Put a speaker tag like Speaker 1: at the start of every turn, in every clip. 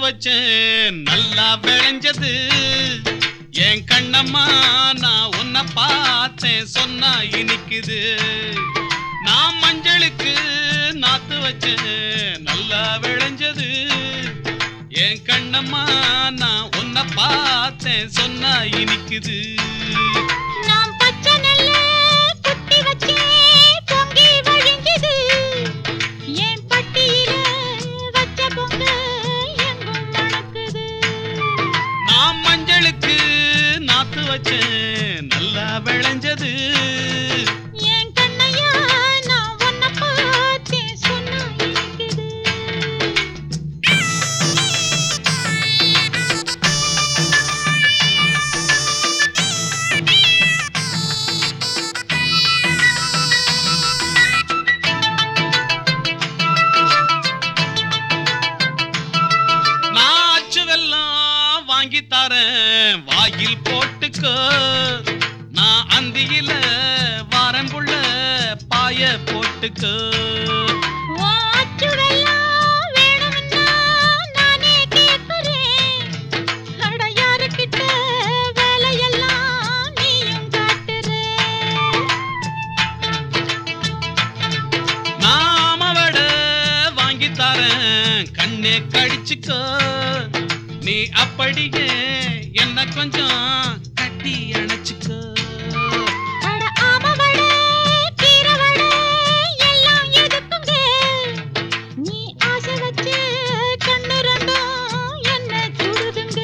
Speaker 1: வச்சேன் நல்லா விளைஞ்சது என் கண்ணம்மா நான் உன்னை பார்த்தேன் சொன்னா இனிக்குது நான் மஞ்சளுக்கு நாத்து வச்சேன் நல்லா விளைஞ்சது என் கண்ணம்மா நான் உன்னை பார்த்தேன் சொன்னா இனிக்குது
Speaker 2: நாம் பச்சை நெல்லை குத்தி வச்சேன், பொங்கி வழிஞ்சுது. என் பட்டியில வச்ச பொங்க எங்கும் மணக்குது.
Speaker 1: நான் மஞ்சளுக்கு நாத்து வச்சேன் நல்லா விளைஞ்சது
Speaker 2: என் கண்ணையா, நான் உன்னை பார்த்தேன், சொன்னா இனிக்குது.
Speaker 1: நான் அச்சு வெல்லம் வாங்கி தரேன் வாயில் போட்டுக்கோ நான் அந்தியில வாரம் புள்ள பாய போட்டுக்கோ
Speaker 2: உன் அச்சுவெல்லாம் வேணும்னா நானே கேட்கிறேன். அட யாருக்கிட்ட வேலையெல்லாம் நீயும் காட்டுற.
Speaker 1: நாம வட வாங்கி தரேன் கண்ணே கடிச்சுக்கோ நீ அப்படியே என்ன கொஞ்சம் கட்டி அணைச்சுக்கோ
Speaker 2: அட ஆம வடை, கீரை வடை எல்லாம் எதுக்குங்க? நீ ஆசை வச்சு கண்ணு ரெண்டும் என்ன சுடுதுங்க.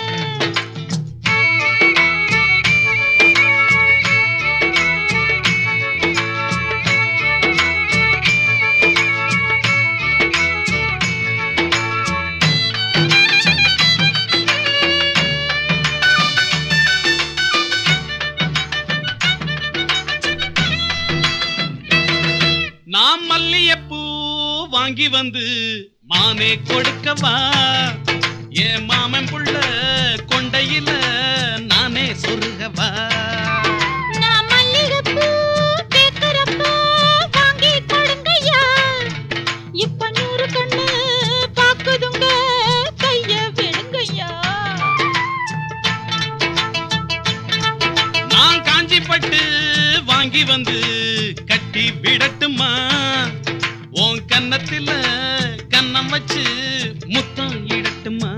Speaker 1: நான் மல்லியப்பூ வாங்கி வந்து மானே கொடுக்கவா என் மாமன் புள்ள கொண்டையில நானே சொருகவா
Speaker 2: நான் மல்லிகைப்பூ கேட்கிறப்போ வாங்கி கொடுங்கய்யா. இப்ப நூறு கண்ணு பாக்குதுங்க, கைய விடுங்கய்யா.
Speaker 1: நான் காஞ்சிப்பட்டு வாங்கி வந்து கட்டி விடட்டுமா உன் கன்னத்தில கன்னம் வச்சு முத்தம் இடட்டுமா